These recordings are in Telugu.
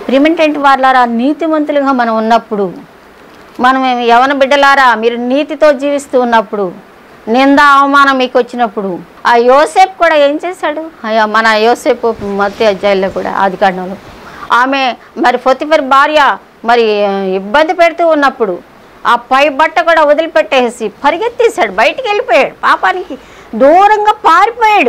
ప్రిమిటెంట్ వాళ్ళారా నీతిమంతులుగా మనం ఉన్నప్పుడు మనం యవన బిడ్డలారా మీరు నీతితో జీవిస్తూ ఉన్నప్పుడు నింద అవమానం మీకు వచ్చినప్పుడు ఆ యోసేపు కూడా ఏం చేశాడు అయ్యా మన యోసేపు మధ్య అధ్యాయుల్లో కూడా ఆది కాండంలో ఆమె మరి పొతిఫర్ భార్య మరి ఆ, ఇబ్బంది పెడుతూ ఉన్నప్పుడు ఆ పై బట్ట కూడా వదిలిపెట్టేసి పరిగెత్తేసాడు బయటికి వెళ్ళిపోయాడు పాపానికి దూరంగా పారిపోయాడు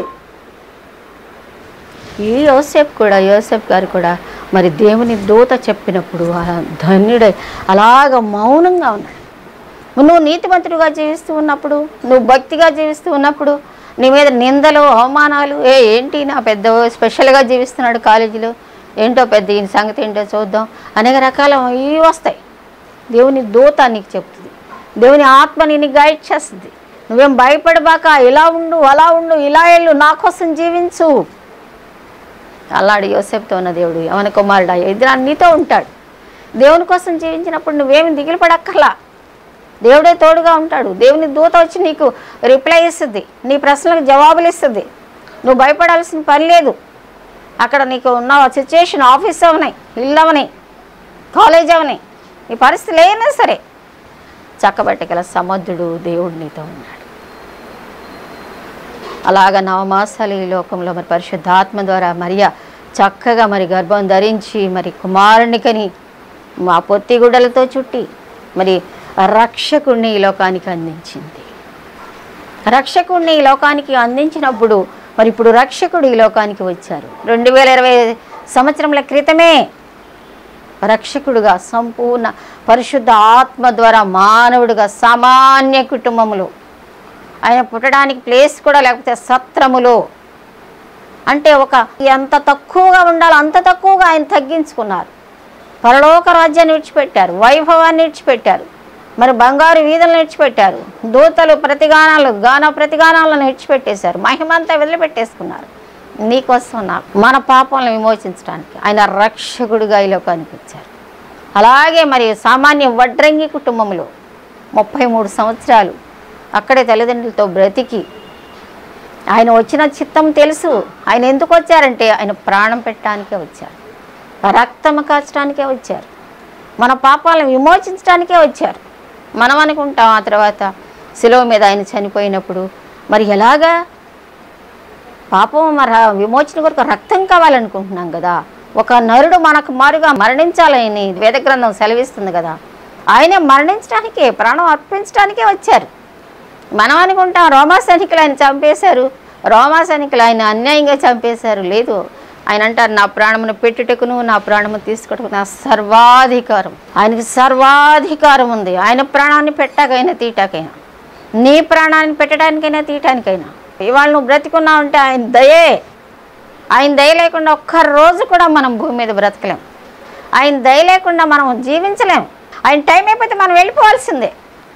ఈ యోసేపు కూడా యోసేపు గారు కూడా మరి దేవుని దూత చెప్పినప్పుడు ఆ ధన్యుడై అలాగ మౌనంగా ఉన్నాడు నువ్వు నీతిమంతుడిగా జీవిస్తూ ఉన్నప్పుడు నువ్వు భక్తిగా జీవిస్తూ ఉన్నప్పుడు నీ మీద నిందలు అవమానాలు ఏ ఏంటి నా పెద్ద స్పెషల్గా జీవిస్తున్నాడు కాలేజీలో ఏంటో పెద్ద ఈయన సంగతి ఏంటో చూద్దాం అనేక రకాల ఇవి వస్తాయి దేవుని దూత నీకు చెప్తుంది దేవుని ఆత్మ నిన్ను గైడ్ చేస్తుంది నువ్వేం భయపడబాక ఇలా ఉండు అలా ఉండు ఇలా వెళ్ళు నా కోసం జీవించు అల్లాడు యోసేపుతో ఉన్న దేవుడు యవన కుమారుడు ఇద్దరు నీతో ఉంటాడు దేవుని కోసం జీవించినప్పుడు నువ్వేమి దిగులు పడక్కర్లా దేవుడే తోడుగా ఉంటాడు దేవుని దూత వచ్చి నీకు రిప్లై ఇస్తుంది నీ ప్రశ్నలకు జవాబులు ఇస్తుంది నువ్వు భయపడాల్సిన పని లేదు అక్కడ నీకు ఉన్న సిచ్యుయేషన్ ఆఫీస్ అవనాయి ఇల్లు అవనాయి కాలేజ్ అవనాయి నీ పరిస్థితులు ఏమైనా సరే చక్కబెట్టగల సమర్థుడు దేవుడు నీతో ఉన్నాడు అలాగ నవమాసాలు ఈ లోకంలో మరి పరిశుద్ధాత్మ ద్వారా మరియా చక్కగా మరి గర్భం ధరించి మరి కుమారునికని మా పొత్తి గుడ్డలతో చుట్టి మరి రక్షకుణ్ణి ఈ లోకానికి అందించింది రక్షకుణ్ణి ఈ లోకానికి అందించినప్పుడు మరి ఇప్పుడు రక్షకుడు ఈ లోకానికి వచ్చారు రెండు వేల ఇరవై సంవత్సరముల క్రితమే రక్షకుడుగా సంపూర్ణ పరిశుద్ధ ఆత్మ ద్వారా మానవుడిగా సామాన్య కుటుంబములో ఆయన పుట్టడానికి ప్లేస్ కూడా లేకపోతే సత్రములో అంటే ఒక ఎంత తక్కువగా ఉండాలో అంత తక్కువగా ఆయన తగ్గించుకున్నారు పరలోక రాజ్యాన్ని విడిచిపెట్టారు వైభవాన్ని విడిచిపెట్టారు మరి బంగారు వీధులను విడిచిపెట్టారు దూతలు ప్రతిగానాలు గాన ప్రతిగానాలను విడిచిపెట్టేశారు మహిమంతా వదిలిపెట్టేసుకున్నారు నీకోసం నాకు మన పాపాలను విమోచించడానికి ఆయన రక్షకుడిగా ఈ లోకానికి వచ్చారు అలాగే మరి సామాన్య వడ్రంగి కుటుంబంలో ముప్పై మూడు సంవత్సరాలు అక్కడే తల్లిదండ్రులతో బ్రతికి ఆయన వచ్చిన చిత్తం తెలుసు ఆయన ఎందుకు వచ్చారంటే ఆయన ప్రాణం పెట్టడానికే వచ్చారు రక్తం కాచడానికే వచ్చారు మన పాపాలను విమోచించడానికే వచ్చారు మనం అనుకుంటాం ఆ తర్వాత శిలువ మీద ఆయన చనిపోయినప్పుడు మరి ఎలాగా పాపం మరి ఆ విమోచన కొరకు రక్తం కావాలనుకుంటున్నాం కదా ఒక నరుడు మనకు మారుగా మరణించాలని వేద గ్రంథం సెలవిస్తుంది కదా ఆయనే మరణించడానికే ప్రాణం అర్పించడానికే వచ్చారు మనం అనుకుంటాం రోమా సైనికులు ఆయన చంపేశారు రోమా సైనికులు ఆయన అన్యాయంగా చంపేశారు లేదు ఆయన అంటారు నా ప్రాణమును పెట్టుటకును నా ప్రాణము తీసుకుటకు నా సర్వాధికారం ఆయనకి సర్వాధికారం ఉంది ఆయన ప్రాణాన్ని పెట్టకైనా తీటాకైనా నీ ప్రాణాన్ని పెట్టడానికైనా తీయటానికైనా ఇవాళ నువ్వు బ్రతికున్నావు అంటే ఆయన దయే ఆయన దయ లేకుండా ఒక్క రోజు కూడా మనం భూమి మీద బ్రతకలేం ఆయన దయ లేకుండా మనం జీవించలేం ఆయన టైం అయిపోతే మనం వెళ్ళిపోవాల్సిందే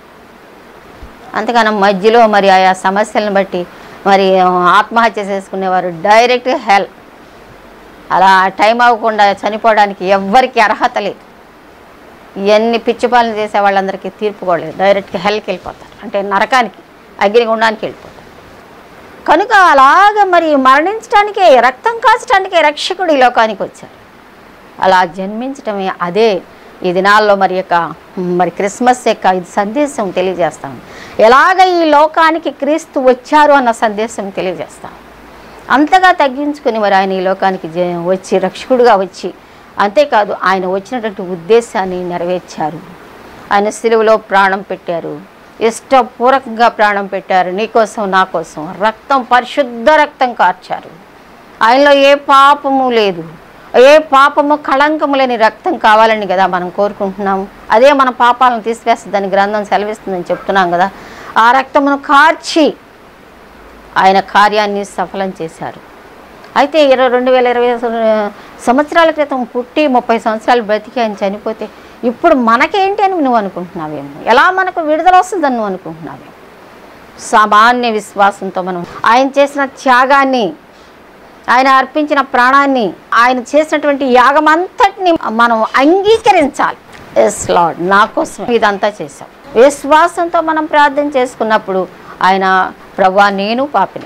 అంతగానం మధ్యలో మరి ఆయా సమస్యలను బట్టి మరి ఆత్మహత్య చేసుకునేవారు డైరెక్ట్ హెల్ అలా టైం అవ్వకుండా చనిపోవడానికి ఎవ్వరికి అర్హత లేదు ఇవన్నీ పిచ్చిపాలన చేసే వాళ్ళందరికీ తీర్పు కూడా లేదు డైరెక్ట్గా హెల్కి వెళ్ళిపోతారు అంటే నరకానికి అగ్నిగుండానికి వెళ్ళిపోతారు కనుక అలాగ మరి మరణించడానికే రక్తం కాచడానికే రక్షకుడు ఈ లోకానికి వచ్చారు అలా జన్మించటమే అదే ఈ దినాల్లో మరి యొక్క మరి క్రిస్మస్ యొక్క ఇది సందేశం తెలియజేస్తాం ఎలాగ ఈ లోకానికి క్రీస్తు వచ్చారు అన్న సందేశం తెలియజేస్తాం అంతగా తగ్గించుకుని మరి ఆయన ఈ లోకానికి జ- వచ్చి రక్షకుడుగా వచ్చి అంతేకాదు ఆయన వచ్చినటువంటి ఉద్దేశాన్ని నెరవేర్చారు ఆయన సిలువలో ప్రాణం పెట్టారు ఇష్టపూర్వకంగా ప్రాణం పెట్టారు నీకోసం నా కోసం రక్తం పరిశుద్ధ రక్తం కార్చారు ఆయనలో ఏ పాపము లేదు ఏ పాపము కళంకము లేని రక్తం కావాలని కదా మనం కోరుకుంటున్నాము అదే మన పాపాలను తీసివేస్తుందని గ్రంథం సెలవిస్తుందని చెప్తున్నాం కదా ఆ రక్తమును కార్చి ఆయన కార్యాన్ని సఫలం చేశారు అయితే ఇరవై రెండు వేల ఇరవై సంవత్సరాల క్రితం పుట్టి ముప్పై సంవత్సరాలు బ్రతికి ఆయన చనిపోతే ఇప్పుడు మనకేంటి అని నువ్వు అనుకుంటున్నావేమో ఎలా మనకు విడుదల వస్తుందని నువ్వు అనుకుంటున్నావేమో సామాన్య విశ్వాసంతో మనం ఆయన చేసిన త్యాగాన్ని ఆయన అర్పించిన ప్రాణాన్ని ఆయన చేసినటువంటి యాగం అంతటిని మనం అంగీకరించాలి ఎస్ లార్డ్ నా కోసం ఇదంతా చేశాం విశ్వాసంతో మనం ప్రార్థన చేసుకున్నప్పుడు ఆయన ప్రభా నేను పాపినాను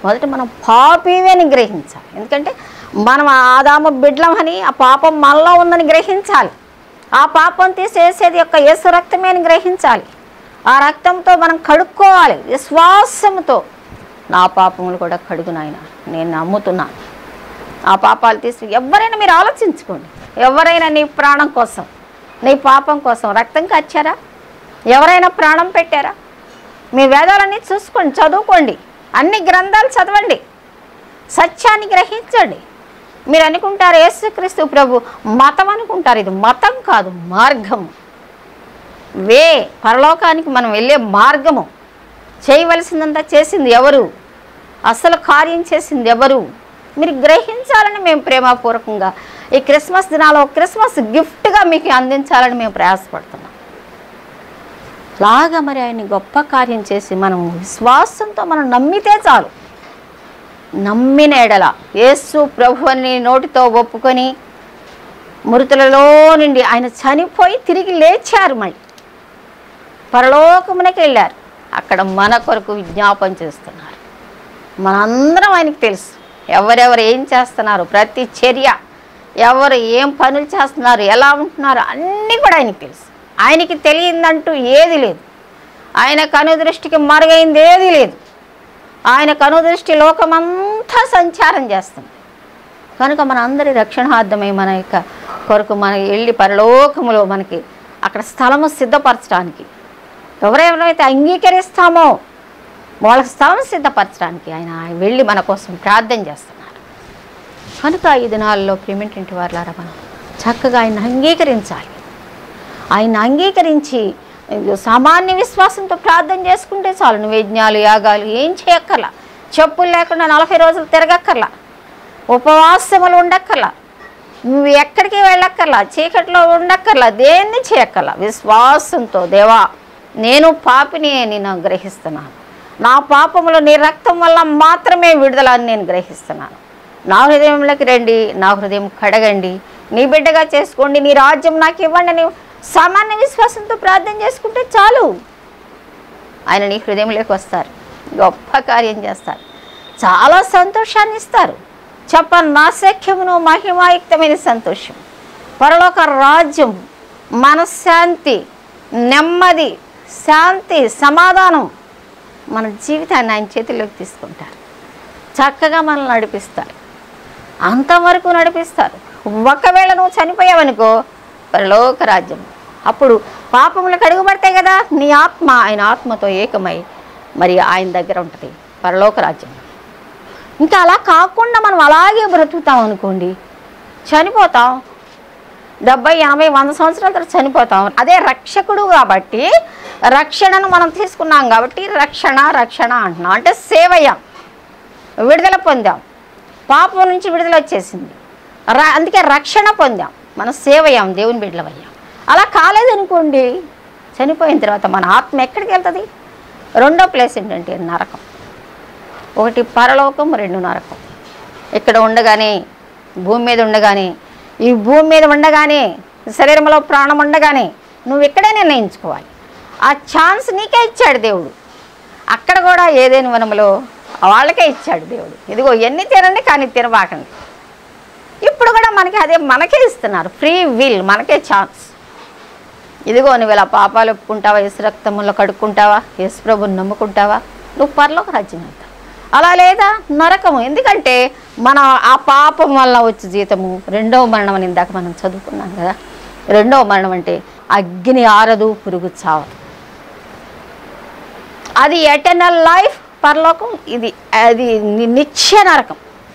మొదట మనం పాపివని గ్రహించాలి ఎందుకంటే మనం ఆదాము బిడ్డలమని ఆ పాపం మనలో ఉందని గ్రహించాలి ఆ పాపం తీసేసేది యొక్క యేసు రక్తమే అని గ్రహించాలి ఆ రక్తంతో మనం కడుక్కోవాలి విశ్వాసంతో నా పాపములు కూడా కడుగు నాయన నేను నమ్ముతున్నాను ఆ పాపాలు తీసి ఎవరైనా మీరు ఆలోచించుకోండి ఎవరైనా నీ ప్రాణం కోసం నీ పాపం కోసం రక్తం కచ్చారా ఎవరైనా ప్రాణం పెట్టారా మీ వేదాలన్నీ చూసుకోండి చదువుకోండి అన్ని గ్రంథాలు చదవండి సత్యాన్ని గ్రహించండి మీరు అనుకుంటారు యేసుక్రీస్తు ప్రభు మతం అనుకుంటారు ఇది మతం కాదు మార్గము వే పరలోకానికి మనం వెళ్ళే మార్గము చేయవలసిందంతా చేసింది ఎవరు అసలు కార్యం చేసింది ఎవరు మీరు గ్రహించాలని మేము ప్రేమపూర్వకంగా ఈ క్రిస్మస్ దినాల్లో క్రిస్మస్ గిఫ్ట్గా మీకు అందించాలని మేము ప్రయాసపడుతున్నాం లాగా మరి ఆయన్ని గొప్ప కార్యం చేసి మనం విశ్వాసంతో మనం నమ్మితే చాలు నమ్మిన ఎడల యేసు ప్రభు అని నోటితో ఒప్పుకొని మృతులలో నుండి ఆయన చనిపోయి తిరిగి లేచారు మళ్ళీ పరలోకమునకి వెళ్ళారు అక్కడ మన కొరకు విజ్ఞాపం చేస్తున్నారు మనందరం ఆయనకి తెలుసు ఎవరెవరు ఏం చేస్తున్నారు ప్రతి చర్య ఎవరు ఏం పనులు చేస్తున్నారు ఎలా ఉంటున్నారు అన్నీ కూడా ఆయనకి తెలుసు ఆయనకి తెలియందంటూ ఏది లేదు ఆయన కనుదృష్టికి మరుగైంది ఏది లేదు ఆయన కనుదృష్టి లోకమంతా సంచారం చేస్తుంది కనుక మన అందరి రక్షణార్థమై మన యొక్క కొరకు మన వెళ్ళి పరలోకములో మనకి అక్కడ స్థలము సిద్ధపరచడానికి ఎవరెవరైతే అంగీకరిస్తామో వాళ్ళకి స్థలం సిద్ధపరచడానికి ఆయన వెళ్ళి మన కోసం ప్రార్థన చేస్తున్నారు కనుక ఈ దినాల్లో ప్రిమింటింటి వారులారా మనం చక్కగా ఆయన అంగీకరించాలి ఆయన అంగీకరించి సామాన్య విశ్వాసంతో ప్రార్థన చేసుకుంటే చాలు నువ్వు యజ్ఞాలు యాగాలు ఏం చేయక్కర్లా చెప్పులు లేకుండా నలభై రోజులు తిరగక్కర్లా ఉపవాసములు ఉండక్కర్లా నువ్వు ఎక్కడికి వెళ్ళక్కర్లా చీకట్లో ఉండక్కర్లా దేన్ని చేయక్కర్లా విశ్వాసంతో దేవా నేను పాపిని నేను గ్రహిస్తున్నాను నా పాపములు నీ రక్తం వల్ల మాత్రమే విడుదల అని నేను గ్రహిస్తున్నాను నా హృదయంలోకి రండి నా హృదయం కడగండి నీ బిడ్డగా చేసుకోండి నీ రాజ్యం నాకు ఇవ్వండి అని సామాన్య విశ్వాసంతో ప్రార్థన చేసుకుంటే చాలు ఆయన నీ హృదయంలోకి వస్తారు గొప్ప కార్యం చేస్తారు చాలా సంతోషాన్ని ఇస్తారు చెప్పను నాశక్యమును మహిమాయుక్తమైన సంతోషం పరలోక రాజ్యం మనశ్శాంతి నెమ్మది శాంతి సమాధానం మన జీవితాన్ని ఆయన చేతిలోకి తీసుకుంటారు చక్కగా మనల్ని నడిపిస్తారు అంతవరకు నడిపిస్తారు ఒకవేళ నువ్వు చనిపోయావనుకో పరలోక రాజ్యం అప్పుడు పాపములకు అడుగుపడతాయి కదా నీ ఆత్మ ఆయన ఆత్మతో ఏకమై మరి ఆయన దగ్గర ఉంటుంది పరలోక రాజ్యం ఇంకా అలా కాకుండా మనం అలాగే బ్రతుకుతాం అనుకోండి చనిపోతాం డెబ్బై ఎనభై వంద సంవత్సరాల తర్వాత చనిపోతాం అదే రక్షకుడు కాబట్టి రక్షణను మనం తీసుకున్నాం కాబట్టి రక్షణ రక్షణ అంటున్నాం అంటే సేవయ్యాం విడుదల పొందాం పాపం నుంచి విడుదల వచ్చేసింది ర అందుకే రక్షణ పొందాం మనం సేవయ్యాం దేవుని బిడ్డలమయ్యాం అలా కాలేదనుకోండి చనిపోయిన తర్వాత మన ఆత్మ ఎక్కడికి వెళ్తుంది రెండో ప్లేస్ ఏంటంటే నరకం ఒకటి పరలోకం రెండు నరకం ఇక్కడ ఉండగానే భూమి మీద ఉండగానే ఈ భూమి మీద ఉండగానే శరీరంలో ప్రాణం ఉండగానే నువ్వు ఇక్కడే నిర్ణయించుకోవాలి ఆ ఛాన్స్ నీకే ఇచ్చాడు దేవుడు అక్కడ కూడా ఏదైనా వనములో వాళ్ళకే ఇచ్చాడు దేవుడు ఇదిగో ఎన్ని తినండి కానీ తినబాకండి ఇప్పుడు కూడా మనకి అదే మనకే ఇస్తున్నారు ఫ్రీ విల్ మనకే ఛాన్స్ ఇదిగో నువ్వు ఇలా పాపాలు ఒప్పుకుంటావా యేసు రక్తములో కడుక్కుంటావా యేసు ప్రభుని నమ్ముకుంటావా నువ్వు పరలోక రాజ్యం వెళ్తావు అలా లేదా నరకము ఎందుకంటే మన ఆ పాపం వల్ల వచ్చే జీతము రెండవ మరణం అని ఇందాక మనం చదువుకున్నాం కదా రెండవ మరణం అంటే అగ్ని ఆరదు పురుగు చావదు అది ఎటర్నల్ లైఫ్ పరలోకం ఇది అది ని- నిత్య నరకం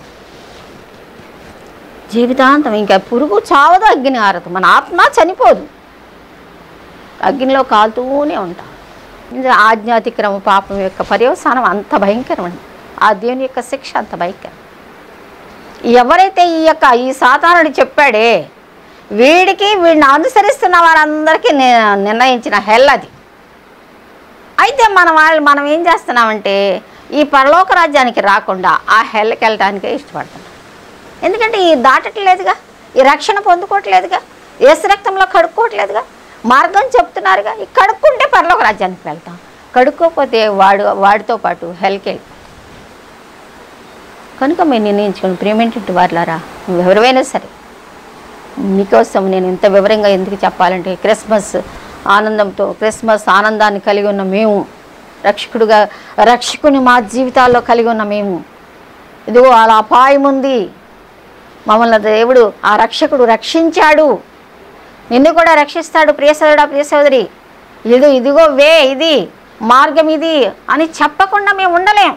జీవితాంతం ఇంకా పురుగు చావదు అగ్ని ఆరదు మన ఆత్మ చనిపోదు అగ్నిలో కాలుతూనే ఉంటాం ఇది ఆజ్ఞాతిక్రమ పాపం యొక్క పర్యవసానం అంత భయంకరమండి ఆ దేవుని యొక్క శిక్ష అంత భయంకరం ఎవరైతే ఈ యొక్క ఈ సాతానుడు చెప్పాడే వీడికి వీడిని అనుసరిస్తున్న వారందరికీ ని- నిర్ణయించిన హెల్ అది అయితే మన వాళ్ళు మనం ఏం చేస్తున్నామంటే ఈ పరలోక రాజ్యానికి రాకుండా ఆ హెల్కి వెళ్ళడానికే ఇష్టపడుతున్నాం ఎందుకంటే ఈ దాటట్లేదుగా ఈ రక్షణ పొందుకోవట్లేదుగా ఏసు రక్తంలో కడుక్కోవట్లేదుగా మార్గం చెప్తున్నారుగా ఈ కడుక్కుంటే పరలోక రాజ్యానికి వెళ్తాం కడుక్కోకపోతే వాడు వాడితో పాటు హెల్కి వెళ్ళిపోతాం కనుక మీరు నిర్ణయించుకోండి ప్రేమేంటి వారులారా నువ్వు ఎవరివైనా సరే మీకోసం నేను ఇంత వివరంగా ఎందుకు చెప్పాలంటే క్రిస్మస్ ఆనందంతో క్రిస్మస్ ఆనందాన్ని కలిగి ఉన్న మేము రక్షకుడుగా రక్షకుని మా జీవితాల్లో కలిగి ఉన్న మేము ఇదిగో అలా అపాయం ఉంది మమ్మల్ని దేవుడు ఆ రక్షకుడు రక్షించాడు నిన్ను కూడా రక్షిస్తాడు ప్రియసోదరుడా ప్రియసోదరి ఇది ఇదిగో వే ఇది మార్గం ఇది అని చెప్పకుండా మేము ఉండలేం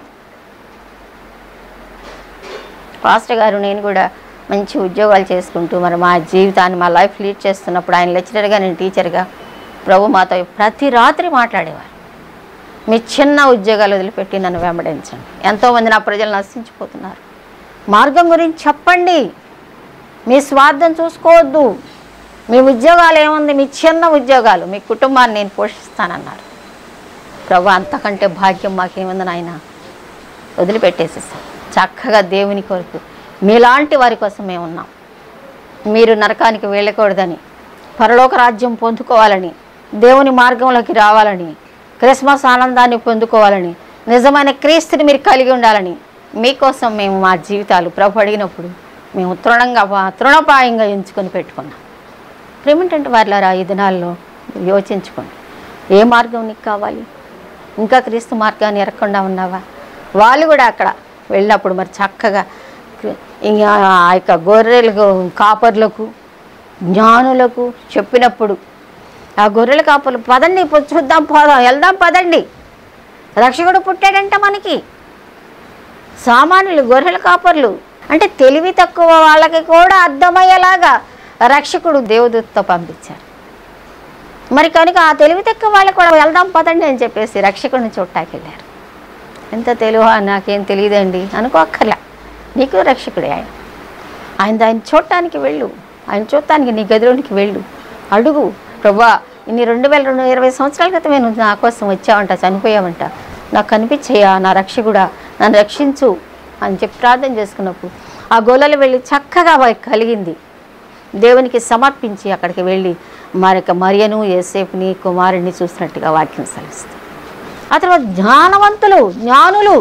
పాస్టర్ గారు నేను కూడా మంచి ఉద్యోగాలు చేసుకుంటూ మరి మా జీవితాన్ని మా లైఫ్ లీడ్ చేస్తున్నప్పుడు ఆయన లెక్చరర్గా నేను టీచర్గా ప్రభు మాతో ప్రతి రాత్రి మాట్లాడేవారు మీ చిన్న ఉద్యోగాలు వదిలిపెట్టి నన్ను వెంబడించండి ఎంతోమంది నా ప్రజలు నశించిపోతున్నారు మార్గం గురించి చెప్పండి మీ స్వార్థం చూసుకోవద్దు మీ ఉద్యోగాలు ఏముంది మీ చిన్న ఉద్యోగాలు మీ కుటుంబాన్ని నేను పోషిస్తానన్నారు ప్రభు అంతకంటే భాగ్యం మాకేముంది నాయన వదిలిపెట్టేసేసాం చక్కగా దేవుని కొరకు మీలాంటి వారి కోసం మేము ఉన్నాం మీరు నరకానికి వెళ్ళకూడదని పరలోక రాజ్యం పొందుకోవాలని దేవుని మార్గంలోకి రావాలని క్రిస్మస్ ఆనందాన్ని పొందుకోవాలని నిజమైన క్రీస్తుని మీరు కలిగి ఉండాలని మీకోసం మేము మా జీవితాలు ప్రభు అడిగినప్పుడు మేము తృణంగా తృణపాయంగా ఎంచుకొని పెట్టుకున్నాం ప్రేమేంటంటే వారిలారా ఈ దినాల్లో యోచించుకోండి ఏ మార్గం నీకు కావాలి ఇంకా క్రీస్తు మార్గాన్ని ఎరగకుండా ఉన్నావా వాళ్ళు కూడా అక్కడ వెళ్ళినప్పుడు మరి చక్కగా ఇంకా ఆ యొక్క గొర్రెలకు కాపర్లకు జ్ఞానులకు చెప్పినప్పుడు ఆ గొర్రెల కాపర్లు పదండి ఇప్పుడు చూద్దాం పోదాం వెళ్దాం పదండి రక్షకుడు పుట్టాడంట మనకి సామాన్యులు గొర్రెల కాపర్లు అంటే తెలివి తక్కువ వాళ్ళకి కూడా అర్థమయ్యేలాగా రక్షకుడు దేవదూతతో పంపించారు మరి కనుక ఆ తెలివి తక్కువ వాళ్ళకి కూడా వెళ్దాం పదండి అని చెప్పేసి రక్షకుడిని చూడటానికి వెళ్ళారు ఎంత తెలివ నాకేం తెలియదండి అనుకోక్కర్లా నీకు రక్షకుడే ఆయన ఆయన ఆయన చూడటానికి వెళ్ళు ఆయన చూడటానికి నీ గదిలోనికి వెళ్ళు అడుగు ప్రభా ఇన్ని రెండు వేల రెండు ఇరవై సంవత్సరాల క్రితమే నువ్వు నా కోసం వచ్చావంట చనిపోయావంట నాకు కనిపించేయా నా రక్షకుడా నన్ను రక్షించు అని చెప్పి ప్రార్థన చేసుకున్నప్పుడు ఆ గోలలో వెళ్ళి చక్కగా వారికి కలిగింది దేవునికి సమర్పించి అక్కడికి వెళ్ళి మరొక మరియను ఏసేపుని కుమారుడిని చూసినట్టుగా వాక్యం సెలవిస్తుంది ఆ తర్వాత జ్ఞానవంతులు జ్ఞానులు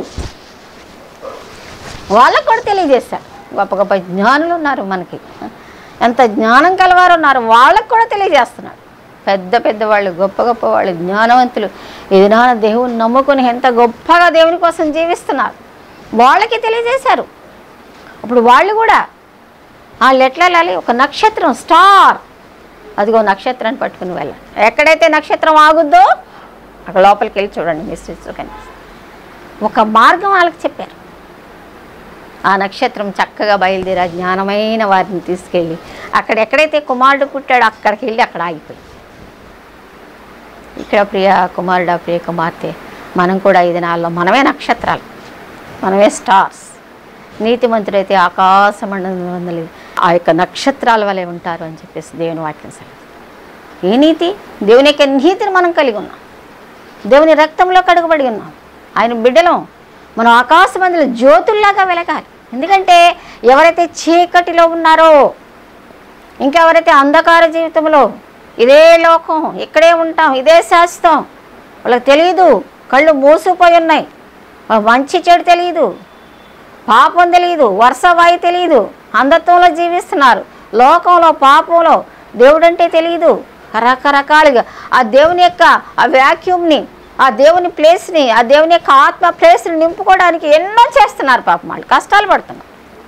వాళ్ళకు కూడా తెలియజేశారు గొప్ప గొప్ప జ్ఞానులు ఉన్నారు మనకి ఎంత జ్ఞానం కలవారు ఉన్నారు వాళ్ళకు కూడా తెలియజేస్తున్నారు పెద్ద పెద్ద వాళ్ళు గొప్ప గొప్ప వాళ్ళు జ్ఞానవంతులు ఏదైనా దేవుని నమ్ముకుని ఎంత గొప్పగా దేవుని కోసం జీవిస్తున్నారు వాళ్ళకి తెలియజేశారు అప్పుడు వాళ్ళు కూడా వాళ్ళు ఎట్లా వెళ్ళాలి ఒక నక్షత్రం స్టార్ అదిగో నక్షత్రాన్ని పట్టుకుని వెళ్ళాలి ఎక్కడైతే నక్షత్రం ఆగుద్దో అక్కడ లోపలికి వెళ్ళి చూడండి మిస్టేక్స్ కనిపిస్తుంది ఒక మార్గం వాళ్ళకి చెప్పారు ఆ నక్షత్రం చక్కగా బయలుదేరి ఆ జ్ఞానమైన వారిని తీసుకెళ్ళి అక్కడ ఎక్కడైతే కుమారుడు పుట్టాడో అక్కడికి వెళ్ళి అక్కడ ఆగిపోయి ఇక్కడ ప్రియ కుమారుడా ప్రియ కుమార్తె మనం కూడా ఐదు నాలుగులో మనమే నక్షత్రాలు మనమే స్టార్స్ నీతిమంతుడైతే ఆకాశమండలి ఆ యొక్క నక్షత్రాల వలె ఉంటారు అని చెప్పేసి దేవుని వాక్యం సెలవు ఏ నీతి దేవుని యొక్క నీతిని మనం కలిగి ఉన్నాం దేవుని రక్తంలో కడుగుబడి ఉన్నాం ఆయన బిడ్డలం మనం ఆకాశమందులో జ్యోతుల్లాగా వెలగాలి ఎందుకంటే ఎవరైతే చీకటిలో ఉన్నారో ఇంకా ఎవరైతే అంధకార జీవితంలో ఇదే లోకం ఇక్కడే ఉంటాం ఇదే శాశ్వతం వాళ్ళకి తెలియదు కళ్ళు మూసుకుపోయి ఉన్నాయి వాళ్ళకి మంచి చెడు తెలియదు పాపం తెలియదు వర్షవాయు తెలియదు అంధత్వంలో జీవిస్తున్నారు లోకంలో పాపంలో దేవుడంటే తెలియదు రకరకాలుగా ఆ దేవుని యొక్క ఆ వ్యాక్యూమ్ని ఆ దేవుని ప్లేస్ని ఆ దేవుని యొక్క ఆత్మ ప్లేస్ని నింపుకోవడానికి ఎన్నో చేస్తున్నారు పాపం వాళ్ళు కష్టాలు పడుతున్నారు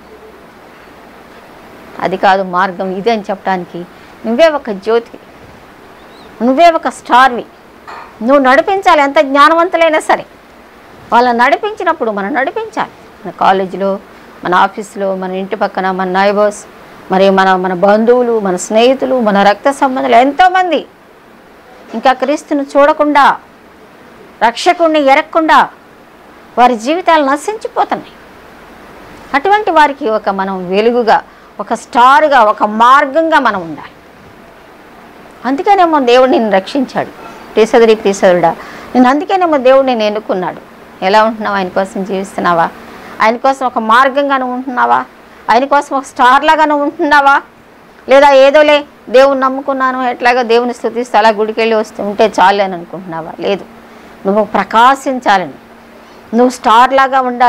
అది కాదు మార్గం ఇది అని చెప్పడానికి నువ్వే ఒక జ్యోతి నువ్వే ఒక స్టార్వి నువ్వు నడిపించాలి ఎంత జ్ఞానవంతులైనా సరే వాళ్ళని నడిపించినప్పుడు మనం నడిపించాలి మన కాలేజీలో మన ఆఫీస్లో మన ఇంటి పక్కన మన నైబర్స్ మరి మన మన బంధువులు మన స్నేహితులు మన రక్త సంబంధాలు ఎంతోమంది ఇంకా క్రీస్తుని చూడకుండా రక్షకుణ్ణి ఎరగకుండా వారి జీవితాలు నశించిపోతున్నాయి అటువంటి వారికి ఒక మనం వెలుగుగా ఒక స్టార్గా ఒక మార్గంగా మనం ఉండాలి అందుకేనేమో దేవుడు నిన్ను రక్షించాడు ప్రీసదుడి ప్రీసదుడా నేను అందుకేనేమో దేవుడు నేను ఎన్నుకున్నాడు ఎలా ఉంటున్నావు ఆయన కోసం జీవిస్తున్నావా ఆయన కోసం ఒక మార్గంగా నువ్వు ఉంటున్నావా ఆయన కోసం ఒక స్టార్ లాగా నువ్వు ఉంటున్నావా లేదా ఏదోలే దేవుని నమ్ముకున్నాను ఎట్లాగో దేవుని స్థుతిస్తూ అలా గుడికి వెళ్ళి వస్తూ ఉంటే చాలు అని అనుకుంటున్నావా లేదు నువ్వు ప్రకాశించాలని నువ్వు స్టార్ లాగా ఉండాలని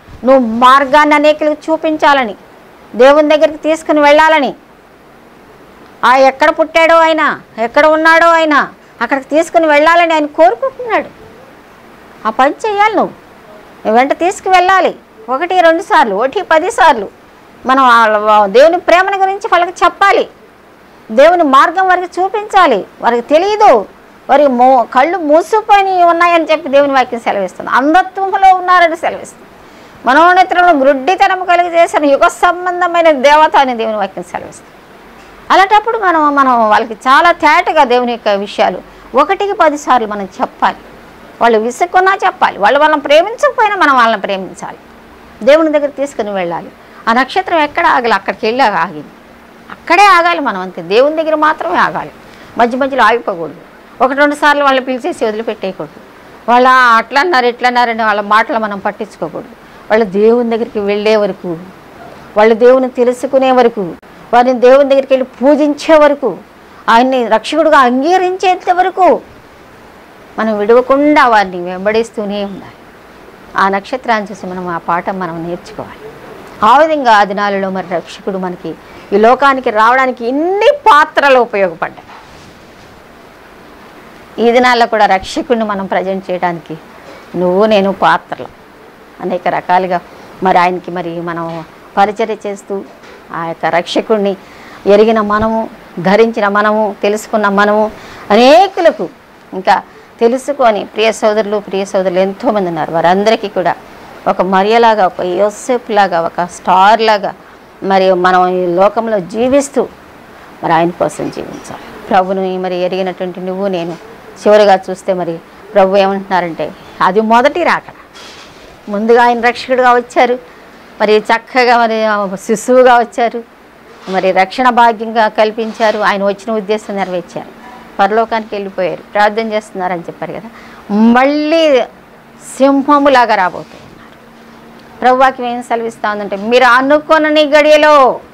నువ్వు మార్గాన్ని అనేకులకు చూపించాలని దేవుని దగ్గరికి తీసుకుని వెళ్ళాలని ఆ ఎక్కడ పుట్టాడో ఆయన ఎక్కడ ఉన్నాడో ఆయన అక్కడికి తీసుకుని వెళ్ళాలని ఆయన కోరుకుంటున్నాడు ఆ పని చేయాలి నువ్వు నువ్వు వెంట తీసుకువెళ్ళాలి ఒకటి రెండు సార్లు ఒకటి పది సార్లు మనం వాళ్ళ- దేవుని ప్రేమను గురించి వాళ్ళకి చెప్పాలి దేవుని మార్గం వారికి చూపించాలి వారికి తెలియదు వారి మో కళ్ళు మూసుకొని ఉన్నాయని చెప్పి దేవుని వాక్యం సెలవిస్తుంది అంధత్వంలో ఉన్నారని సెలవిస్తుంది మనోనేత్రంలో గ్రుడ్డితనం కలిగి చేసిన యుగ సంబంధమైన దేవత అని దేవుని వాక్యం సెలవిస్తుంది అలాంటప్పుడు మనం మనం వాళ్ళకి చాలా తేటగా దేవుని యొక్క విషయాలు ఒకటికి పదిసార్లు మనం చెప్పాలి వాళ్ళు విసుక్కున్నా చెప్పాలి వాళ్ళు వాళ్ళని ప్రేమించకపోయినా మనం వాళ్ళని ప్రేమించాలి దేవుని దగ్గర తీసుకుని వెళ్ళాలి ఆ నక్షత్రం ఎక్కడ ఆగాలి అక్కడికి వెళ్ళి ఆగింది అక్కడే ఆగాలి మనం అంతే దేవుని దగ్గర మాత్రమే ఆగాలి మధ్య మధ్యలో ఆగిపోకూడదు ఒకటి రెండు సార్లు వాళ్ళని పిలిచేసి వదిలిపెట్టేయకూడదు వాళ్ళ అట్లా అన్నారు ఇట్లా అన్నారని వాళ్ళ మాటలు మనం పట్టించుకోకూడదు వాళ్ళు దేవుని దగ్గరికి వెళ్ళే వరకు వాళ్ళు దేవుని తెలుసుకునే వరకు వారిని దేవుని దగ్గరికి వెళ్ళి పూజించే వరకు ఆయన్ని రక్షకుడుగా అంగీకరించేంత వరకు మనం విడవకుండా వారిని వెంబడిస్తూనే ఉండాలి ఆ నక్షత్రాన్ని చూసి మనం ఆ పాఠం మనం నేర్చుకోవాలి ఆ విధంగా ఆ దినాలలో మరి రక్షకుడు మనకి ఈ లోకానికి రావడానికి ఇన్ని పాత్రలు ఉపయోగపడ్డాయి ఈ దినాల్లో కూడా రక్షకుడిని మనం ప్రజెంట్ చేయడానికి నువ్వు నేను పాత్రలు అనేక రకాలుగా మరి ఆయనకి మరి మనం పరిచర్య చేస్తూ ఆ యొక్క రక్షకుడిని ఎరిగిన మనము ధరించిన మనము తెలుసుకున్న మనము అనేకులకు ఇంకా తెలుసుకొని ప్రియ సోదరులు ప్రియ సోదరులు ఎంతోమంది ఉన్నారు వారందరికీ కూడా ఒక మరియలాగా ఒక యోసెఫ్ లాగా ఒక స్టార్ లాగా మరి మనం ఈ లోకంలో జీవిస్తూ మరి ఆయన కోసం జీవించాలి ప్రభుని మరి ఎరిగినటువంటి నువ్వు నేను చివరిగా చూస్తే మరి ప్రభు ఏమంటున్నారంటే అది మొదటి రాకడ ముందుగా ఆయన రక్షకుడుగా వచ్చారు మరి చక్కగా మరి శిశువుగా వచ్చారు మరి రక్షణ భాగ్యంగా కల్పించారు ఆయన వచ్చిన ఉద్దేశం నెరవేర్చారు పరలోకానికి వెళ్ళిపోయారు ప్రార్థన చేస్తున్నారని చెప్పారు కదా మళ్ళీ సింహములాగా రాబోతున్నారు ప్రభువాక్యం ఏం సెలవిస్తా ఉందంటే మీరు అనుకొనని గడియలో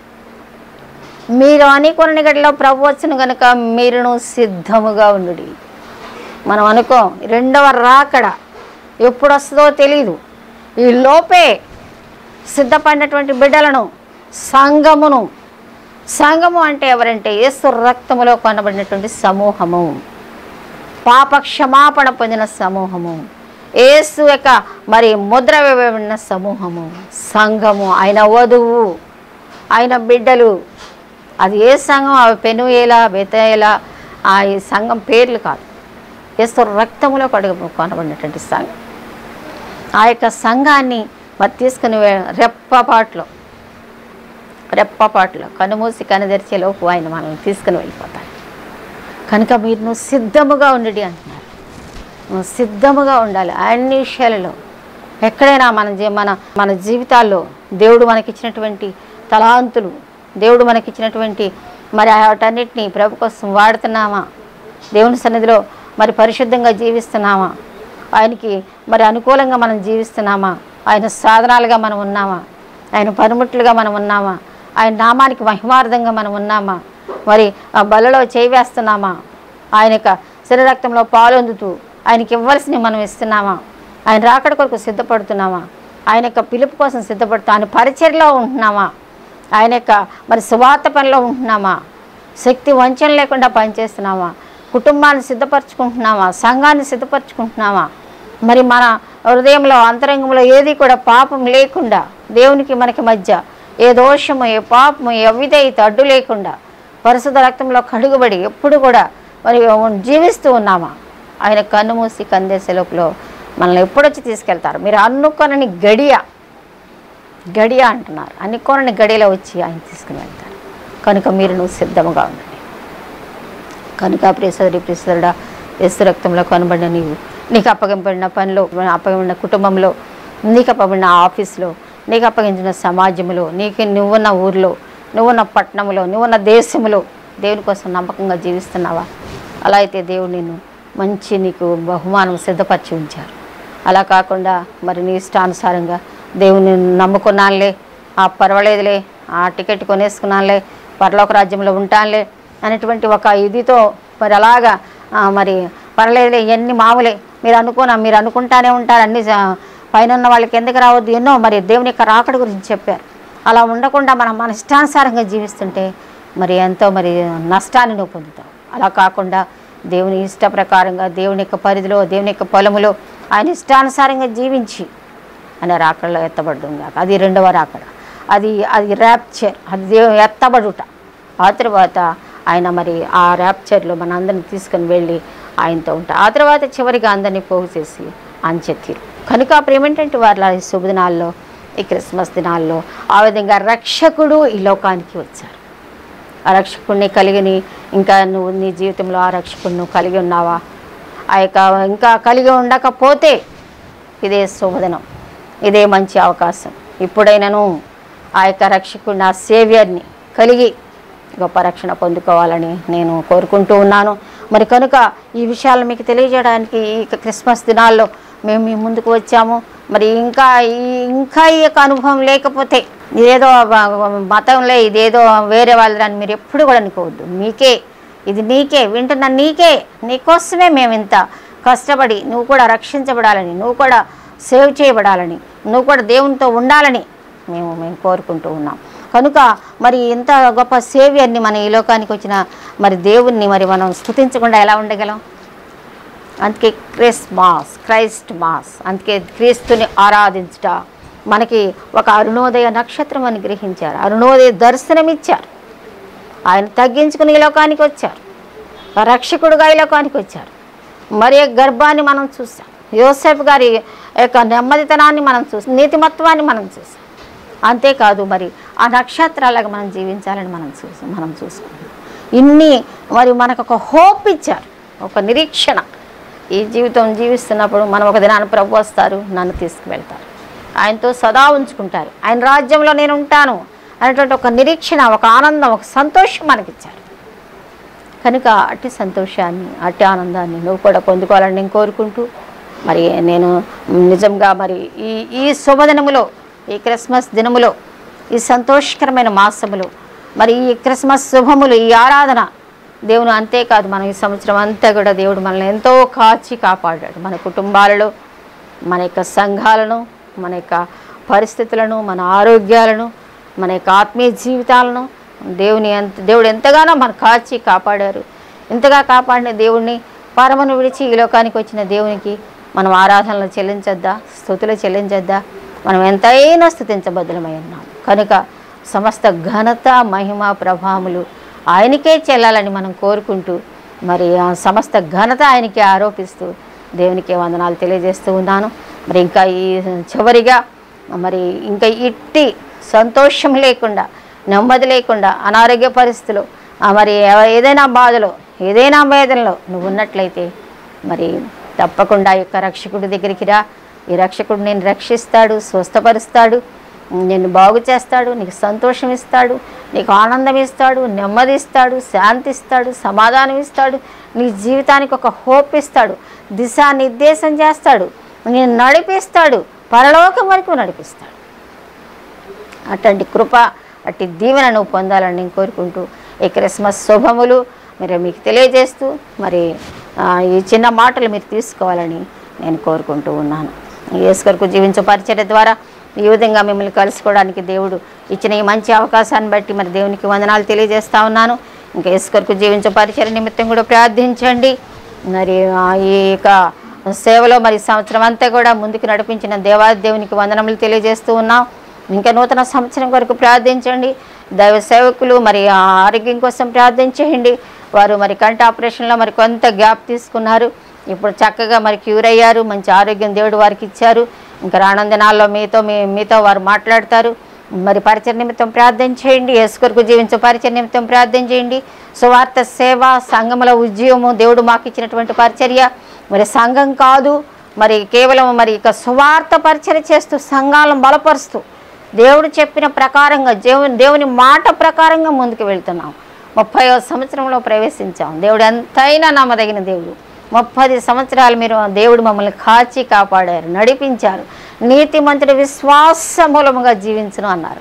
మీరు అనుకొనని గడిలో ప్రభు వచ్చిన కనుక మీరును సిద్ధముగా ఉండు మనం అనుకో రెండవ రాకడ ఎప్పుడు వస్తుందో తెలియదు ఈ లోపే సిద్ధపడినటువంటి బిడ్డలను సంఘమును సంఘము అంటే ఎవరంటే యేసు రక్తములో కొనబడినటువంటి సమూహము పాప క్షమాపణ పొందిన సమూహము యేసు యొక్క మరి ముద్ర వేయబడిన సమూహము సంఘము ఆయన వధువు ఆయన బిడ్డలు అది ఏ సంఘం అవి పెనుయేలా బెతయేలా ఆ ఈ సంఘం పేర్లు కాదు యేసు రక్తములో కడుగు కొనబడినటువంటి సంఘం ఆ యొక్క సంఘాన్ని మరి తీసుకుని వే- రెప్పపాట్లో రెప్పపాట్లో కనుమూసి కనుదెరిచే లోపు ఆయన మనల్ని తీసుకుని వెళ్ళిపోతాడు కనుక మీరు నువ్వు సిద్ధముగా ఉండి అంటున్నారు నువ్వు సిద్ధముగా ఉండాలి అన్ని విషయాలలో ఎక్కడైనా మన జీ మన మన జీవితాల్లో దేవుడు మనకిచ్చినటువంటి తలాంతులు దేవుడు మనకిచ్చినటువంటి మరి వాటన్నిటిని ప్రభు కోసం వాడుతున్నామా దేవుని సన్నిధిలో మరి పరిశుద్ధంగా జీవిస్తున్నామా ఆయనకి మరి అనుకూలంగా మనం జీవిస్తున్నామా ఆయన సాధనాలుగా మనం ఉన్నామా ఆయన పనిముట్లుగా మనం ఉన్నామా ఆయన నామానికి మహిమార్థంగా మనం ఉన్నామా మరి ఆ బలలో చేయి వేస్తున్నామా ఆయన యొక్క శరీరక్తంలో పాలొందుతూ ఆయనకి ఇవ్వాల్సినవి మనం ఇస్తున్నామా ఆయన రాకడ కొరకు సిద్ధపడుతున్నామా ఆయన యొక్క పిలుపు కోసం సిద్ధపడుతూ ఆయన పరిచర్లో ఉంటున్నామా ఆయన యొక్క మరి సువార్త పనిలో ఉంటున్నామా శక్తి వంచన లేకుండా పనిచేస్తున్నామా కుటుంబాన్ని సిద్ధపరచుకుంటున్నామా సంఘాన్ని సిద్ధపరచుకుంటున్నామా మరి మన హృదయంలో అంతరంగంలో ఏది కూడా పాపం లేకుండా దేవునికి మనకి మధ్య ఏ దోషము ఏ పాపము ఏ అవిధేయత అడ్డు లేకుండా పరిశుద్ధ రక్తంలో కడుగుబడి ఎప్పుడు కూడా మరి జీవిస్తూ ఉన్నామా ఆయన కన్ను మూసి కందేసే లోపల మనల్ని ఎప్పుడొచ్చి తీసుకెళ్తారు మీరు అనుకొనని గడియ గడియ అంటున్నారు అనుకోనని గడియలో వచ్చి ఆయన తీసుకుని వెళ్తారు కనుక మీరు నువ్వు సిద్ధముగా ఉండండి కనుక ప్రియసోదరి ప్రియసోదరుడా ఎస్సు రక్తంలో కొనబడిన నీవు నీకు అప్పగింపబడిన పనిలో అప్పగించిన కుటుంబంలో నీకు అప్పబడిన ఆఫీస్లో నీకు అప్పగించిన సమాజంలో నీకు నువ్వున్న ఊర్లో నువ్వున్న పట్టణంలో నువ్వున్న దేశంలో దేవుని కోసం నమ్మకంగా జీవిస్తున్నావా అలా అయితే దేవుడు నిన్ను మంచి నీకు బహుమానం సిద్ధపరిచి ఉంచారు అలా కాకుండా మరి నీ ఇష్టానుసారంగా దేవుని నమ్ముకున్నానులే ఆ పర్వాలేదులే ఆ టికెట్ కొనేసుకున్నానులే పరలోక రాజ్యంలో ఉంటానులే అనేటువంటి ఒక ఇదితో మరి అలాగా ఆ, మరి పర్లేదులే ఇవన్నీ మామూలే మీరు అనుకున్నా మీరు అనుకుంటానే ఉంటారు అన్ని జ- పైన ఉన్న వాళ్ళకి ఎందుకు రావద్దు ఎన్నో మరి దేవుని యొక్క రాకడ గురించి చెప్పారు అలా ఉండకుండా మనం మన ఇష్టానుసారంగా జీవిస్తుంటే మరి ఎంతో మరి నష్టాన్ని నువ్వు పొందుతావు అలా కాకుండా దేవుని ఇష్ట ప్రకారంగా దేవుని యొక్క పరిధిలో దేవుని యొక్క పొలములో ఆయన ఇష్టానుసారంగా జీవించి అనే రాకడలో ఎత్తబడుతుంది కాక అది రెండవ రాకడ అది అది ర్యాప్చర్ అది దేవు ఎత్తబడుట ఆ తర్వాత ఆయన మరి ఆ ర్యాప్చర్లో మన అందరిని తీసుకొని వెళ్ళి ఆయనతో ఉంటా ఆ తర్వాత చివరిగా అందరినీ పోగు చేసి అంచెత్తిరు కనుక ప్రేమేంటంటే వాళ్ళ ఈ శుభదినాల్లో ఈ క్రిస్మస్ దినాల్లో ఆ విధంగా రక్షకుడు ఈ లోకానికి వచ్చారు ఆ రక్షకుడిని కలిగిని ఇంకా నువ్వు నీ జీవితంలో ఆ రక్షకుడిని నువ్వు కలిగి ఉన్నావా ఆ యొక్క ఇంకా కలిగి ఉండకపోతే ఇదే శుభదినం ఇదే మంచి అవకాశం ఇప్పుడైనాను ఆ యొక్క రక్షకుడిని ఆ సేవియర్ని కలిగి గొప్ప రక్షణ పొందుకోవాలని నేను కోరుకుంటూ ఉన్నాను మరి కనుక ఈ విషయాలు మీకు తెలియజేయడానికి ఈ యొక్క క్రిస్మస్ దినాల్లో మేము మీ ముందుకు వచ్చాము మరి ఇంకా ఈ ఇంకా ఈ యొక్క అనుభవం లేకపోతే ఇదేదో వ- మతంలో ఇదేదో వేరే వాళ్ళని మీరు ఎప్పుడు కూడా అనుకోవద్దు మీకే ఇది నీకే వింటున్న నీకే నీకోసమే మేము ఇంత కష్టపడి నువ్వు కూడా రక్షించబడాలని నువ్వు కూడా సేవ్ చేయబడాలని నువ్వు కూడా దేవునితో ఉండాలని మేము మేము కోరుకుంటూ ఉన్నాం కనుక మరి ఇంత గొప్ప సేవియర్ని మన ఈ లోకానికి వచ్చిన మరి దేవుణ్ణి మరి మనం స్థుతించకుండా ఎలా ఉండగలం అందుకే క్రిస్ మాస్ క్రైస్ట్ మాస్ అందుకే క్రీస్తుని ఆరాధించుట మనకి ఒక అరుణోదయ నక్షత్రం అని గ్రహించారు అరుణోదయ దర్శనం ఇచ్చారు ఆయన తగ్గించుకుని ఈ లోకానికి వచ్చారు రక్షకుడుగా ఈ లోకానికి వచ్చారు మరి యొక్క గర్భాన్ని మనం చూసాం యోసెఫ్ గారి యొక్క నెమ్మదితనాన్ని మనం చూసాం నీతిమత్వాన్ని మనం చూసాం అంతేకాదు మరి ఆ నక్షత్రాలకు మనం జీవించాలని మనం చూసాం మనం చూసుకున్నాం ఇన్ని మరి మనకు ఒక హోప్ ఇచ్చారు ఒక నిరీక్షణ ఈ జీవితం జీవిస్తున్నప్పుడు మనం ఒక దినాన్ని ప్రభు వస్తారు నన్ను తీసుకువెళ్తారు ఆయనతో సదా ఉంచుకుంటారు ఆయన రాజ్యంలో నేను ఉంటాను అనేటువంటి ఒక నిరీక్షణ ఒక ఆనందం ఒక సంతోషం మనకిచ్చారు కనుక అట్టి సంతోషాన్ని అట్టి ఆనందాన్ని నువ్వు కూడా పొందుకోవాలని నేను కోరుకుంటూ మరి నేను నిజంగా మరి ఈ ఈ శుభదినములో ఈ క్రిస్మస్ దినములో ఈ సంతోషకరమైన మాసములు మరి ఈ క్రిస్మస్ శుభములు ఈ ఆరాధన దేవుని అంతేకాదు మనం ఈ సంవత్సరం అంతా కూడా దేవుడు మనల్ని ఎంతో కాచి కాపాడాడు మన కుటుంబాలలో మన యొక్క సంఘాలను మన యొక్క పరిస్థితులను మన ఆరోగ్యాలను మన యొక్క ఆత్మీయ జీవితాలను దేవుని ఎంత దేవుడు ఎంతగానో మన కాచి కాపాడారు ఇంతగా కాపాడిన దేవుణ్ణి పరమను విడిచి ఈ లోకానికి వచ్చిన దేవునికి మనం ఆరాధనలు చెల్లించొద్దా స్థుతులు చెల్లించొద్దా మనం ఎంతైనా స్థుతించబద్ధులమై ఉన్నాం కనుక సమస్త ఘనత మహిమ ప్రభావములు ఆయనకే చెల్లాలని మనం కోరుకుంటూ మరి ఆ సమస్త ఘనత ఆయనకి ఆరోపిస్తూ దేవునికి వందనాలు తెలియజేస్తూ ఉన్నాను మరి ఇంకా ఈ చివరిగా మరి ఇంకా ఇట్టి సంతోషం లేకుండా నెమ్మది లేకుండా అనారోగ్య పరిస్థితులు ఆ మరి ఎవ- ఏదైనా బాధలో ఏదైనా వేదనలో నువ్వు ఉన్నట్లయితే మరి తప్పకుండా ఈ యొక్క రక్షకుడి దగ్గరికి రా ఈ రక్షకుడు నేను రక్షిస్తాడు స్వస్థపరుస్తాడు నిన్ను బాగు చేస్తాడు నీకు సంతోషం ఇస్తాడు నీకు ఆనందం ఇస్తాడు నెమ్మది ఇస్తాడు శాంతి ఇస్తాడు సమాధానం ఇస్తాడు నీ జీవితానికి ఒక హోప్ ఇస్తాడు దిశానిర్దేశం చేస్తాడు నేను నడిపిస్తాడు పరలోకం వరకు నడిపిస్తాడు అటువంటి కృప అట్టి దీవెన నువ్వు పొందాలని నేను కోరుకుంటూ ఈ క్రిస్మస్ శుభములు మరి మీకు తెలియజేస్తూ మరి ఆ, ఈ చిన్న మాటలు మీరు తీసుకోవాలని నేను కోరుకుంటూ ఉన్నాను యేసుకరకు జీవించే పరిచర్య ద్వారా ఈ విధంగా మిమ్మల్ని కలుసుకోవడానికి దేవుడు ఇచ్చిన ఈ మంచి అవకాశాన్ని బట్టి మరి దేవునికి వందనాలు తెలియజేస్తా ఉన్నాను ఇంకా యేసుకరకు జీవించే పరిచర్య నిమిత్తం కూడా ప్రార్థించండి మరి ఆ, ఈ యొక్క సేవలో మరి సంవత్సరం అంతా కూడా ముందుకు నడిపించిన దేవాది దేవునికి వందనములు తెలియజేస్తూ ఉన్నాం ఇంకా నూతన సంవత్సరం వరకు ప్రార్థించండి దైవ సేవకులు మరి ఆ ఆరోగ్యం కోసం ప్రార్థించేయండి వారు మరి కంటి ఆపరేషన్లో మరి కొంత గ్యాప్ తీసుకున్నారు ఇప్పుడు చక్కగా మరి క్యూర్ అయ్యారు మంచి ఆరోగ్యం దేవుడు వారికి ఇచ్చారు ఇంకా రానున్న దినాల్లో మీతో మీ మీతో వారు మాట్లాడతారు మరి పరిచయ నిమిత్తం ప్రార్థన చేయండి యేసు కొరకు జీవించే పరిచయ నిమిత్తం ప్రార్థన చేయండి సువార్త సేవ సంఘముల ఉద్యమము దేవుడు మాకు ఇచ్చినటువంటి పరిచర్య మరి సంఘం కాదు మరి కేవలం మరి ఇక సువార్త పరిచర్య చేస్తూ సంఘాలను బలపరుస్తూ దేవుడు చెప్పిన ప్రకారంగా దేవుని దేవుని మాట ప్రకారంగా ముందుకు వెళ్తున్నాం ముప్పై సంవత్సరంలో ప్రవేశించాం దేవుడు ఎంతైనా నమ్మదగిన దేవుడు ముప్పది సంవత్సరాలు మీరు దేవుడు మమ్మల్ని కాచి కాపాడారు నడిపించారు నీతిమంతుడి విశ్వాస మూలముగా జీవించను అన్నారు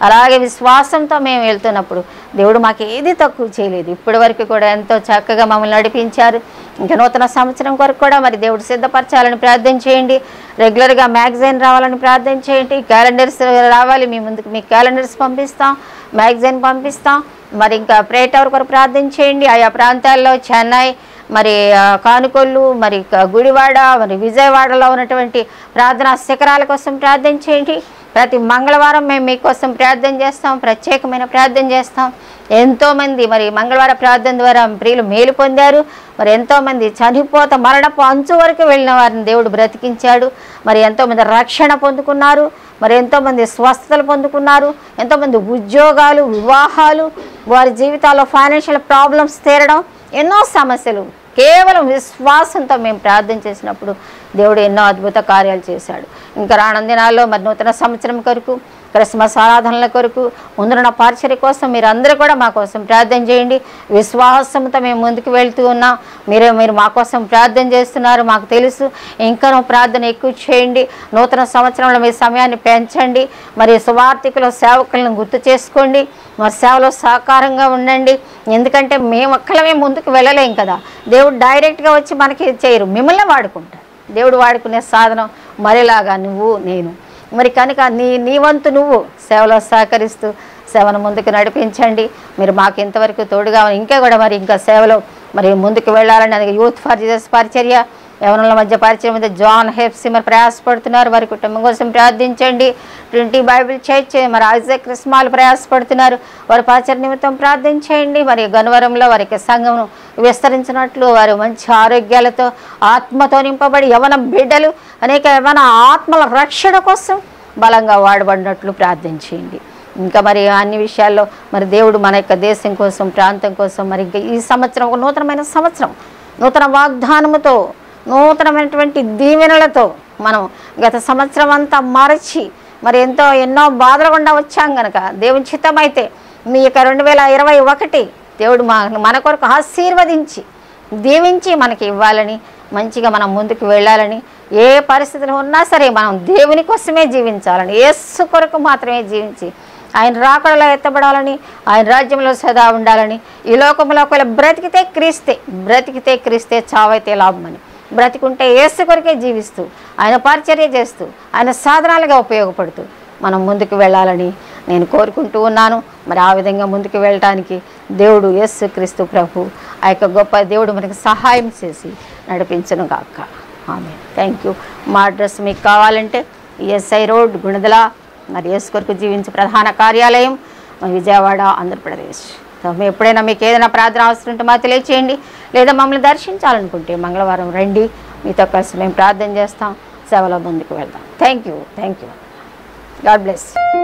అలాగే విశ్వాసంతో మేము వెళ్తున్నప్పుడు దేవుడు మాకు ఏది తక్కువ చేయలేదు ఇప్పటి వరకు కూడా ఎంతో చక్కగా మమ్మల్ని నడిపించారు ఇంకా నూతన సంవత్సరం కొరకు కూడా మరి దేవుడు సిద్ధపరచాలని ప్రార్థన చేయండి రెగ్యులర్గా మ్యాగజైన్ రావాలని ప్రార్థన చేయండి క్యాలెండర్స్ రావాలి మీ ముందుకు మీ క్యాలెండర్స్ పంపిస్తాం మ్యాగజైన్ పంపిస్తాం మరి ఇంకా ప్రే టవర్ కొరకు ప్రార్థన చేయండి ఆయా ప్రాంతాల్లో చెన్నై మరి ఆ, కానుకొల్లు మరి క- గుడివాడ మరి విజయవాడలో ఉన్నటువంటి ప్రార్థనా శిఖరాల కోసం ప్రార్థన చేయండి ప్రతి మంగళవారం మేము మీకోసం ప్రార్థన చేస్తాం ప్రత్యేకమైన ప్రార్థన చేస్తాం ఎంతోమంది మరి మంగళవారం ప్రార్థన ద్వారా ప్రియులు మేలు పొందారు మరి ఎంతోమంది చనిపోత మరణపు అంచు వరకు వెళ్ళిన వారిని దేవుడు బ్రతికించాడు మరి ఎంతోమంది రక్షణ పొందుకున్నారు మరి ఎంతోమంది స్వస్థతలు పొందుకున్నారు ఎంతోమంది ఉద్యోగాలు వివాహాలు వారి జీవితాల్లో ఫైనాన్షియల్ ప్రాబ్లమ్స్ తీరడం ఎన్నో సమస్యలు కేవలం విశ్వాసంతో మేము ప్రార్థన చేసినప్పుడు దేవుడు ఎన్నో అద్భుత కార్యాలు చేశాడు ఇంకా రానున్న దినాల్లో మరి నూతన సంవత్సరం కొరకు క్రిస్మస్ ఆరాధనల కొరకు ముందున్న పరిచర్య కోసం మీరు అందరూ కూడా మా కోసం ప్రార్థన చేయండి విశ్వాసంతో మేము ముందుకు వెళ్తూ ఉన్నాం మీరే మీరు మా కోసం ప్రార్థన చేస్తున్నారు మాకు తెలుసు ఇంకా ప్రార్థన ఎక్కువ చేయండి నూతన సంవత్సరంలో మీ సమయాన్ని పెంచండి మరి సువార్థికుల సేవకులను గుర్తు చేసుకోండి మరి సేవలో సహకారంగా ఉండండి ఎందుకంటే మేము ఒక్కలమే ముందుకు వెళ్ళలేం కదా దేవుడు డైరెక్ట్గా వచ్చి మనకి చేయరు మిమ్మల్ని వాడుకుంటారు దేవుడు వాడుకునే సాధనం మరిలాగా నువ్వు నేను మరి కనుక నీ నీ వంతు నువ్వు సేవలో సహకరిస్తూ సేవను ముందుకు నడిపించండి మీరు మాకు ఇంతవరకు తోడుగా ఉన్నారు. ఇంకా కూడా మరి ఇంకా సేవలో మరి ముందుకు వెళ్ళాలని అది యూత్ ఫర్ జీసస్ పరిచర్య యవనుల మధ్య పరిచయం మధ్య జాన్ హెప్సి మరి ప్రయాసపడుతున్నారు వారి కుటుంబం కోసం ప్రార్థించండి ట్వంటీ బైబిల్ చర్చ్ మరి ఐజక్ క్రిస్మాలు ప్రయాసపడుతున్నారు వారి పరిచయ నిమిత్తం ప్రార్థించేయండి మరి గనవరంలో వారికి సంఘం విస్తరించినట్లు వారు మంచి ఆరోగ్యాలతో ఆత్మతో నింపబడి యవన బిడ్డలు అనేక యవన ఆత్మల రక్షణ కోసం బలంగా వాడబడినట్లు ప్రార్థించేయండి ఇంకా మరి అన్ని విషయాల్లో మరి దేవుడు మన యొక్క దేశం కోసం ప్రాంతం కోసం మరి ఇంకా ఈ సంవత్సరం ఒక నూతనమైన సంవత్సరం నూతన వాగ్దానముతో నూతనమైనటువంటి దీవెనలతో మనం గత సంవత్సరం అంతా మరచి మరి ఎంతో ఎన్నో బాధలు గుండా వచ్చాం గనక దేవుని చిత్తమైతే మీ యొక్క రెండు వేల ఇరవై ఒకటి దేవుడు మా మన కొరకు ఆశీర్వదించి దీవించి మనకి ఇవ్వాలని మంచిగా మనం ముందుకు వెళ్ళాలని ఏ పరిస్థితులు ఉన్నా సరే మనం దేవుని కోసమే జీవించాలని యేసు కొరకు మాత్రమే జీవించి ఆయన రాకడలో ఎత్తబడాలని ఆయన రాజ్యంలో సదా ఉండాలని ఈ లోకంలో ఒకవేళ బ్రతికితే క్రీస్తే బ్రతికితే క్రీస్తే చావైతే లాభమని బ్రతికుంటే యేసు కొరకే జీవిస్తూ ఆయన పరిచర్య చేస్తూ ఆయన సాధనాలుగా ఉపయోగపడుతూ మనం ముందుకు వెళ్ళాలని నేను కోరుకుంటూ ఉన్నాను మరి ఆ విధంగా ముందుకు వెళ్ళటానికి దేవుడు యేసు క్రీస్తు ప్రభు ఆ యొక్క గొప్ప దేవుడు మనకి సహాయం చేసి నడిపించను గాక ఆమె థ్యాంక్ యూ మా అడ్రస్ మీకు కావాలంటే ఎస్ఐ రోడ్ గుణదల మరి యేసు కొరకు జీవించే ప్రధాన కార్యాలయం మన విజయవాడ ఆంధ్రప్రదేశ్ సో మీ ఎప్పుడైనా మీకు ఏదైనా ప్రార్థన అవసరం ఉంటే మాకు తెలియచేయండి లేదా మమ్మల్ని దర్శించాలనుకుంటే మంగళవారం రండి మీతో కలిసి మేము ప్రార్థన చేస్తాం సేవలో ముందుకు వెళ్దాం thank you thank you God bless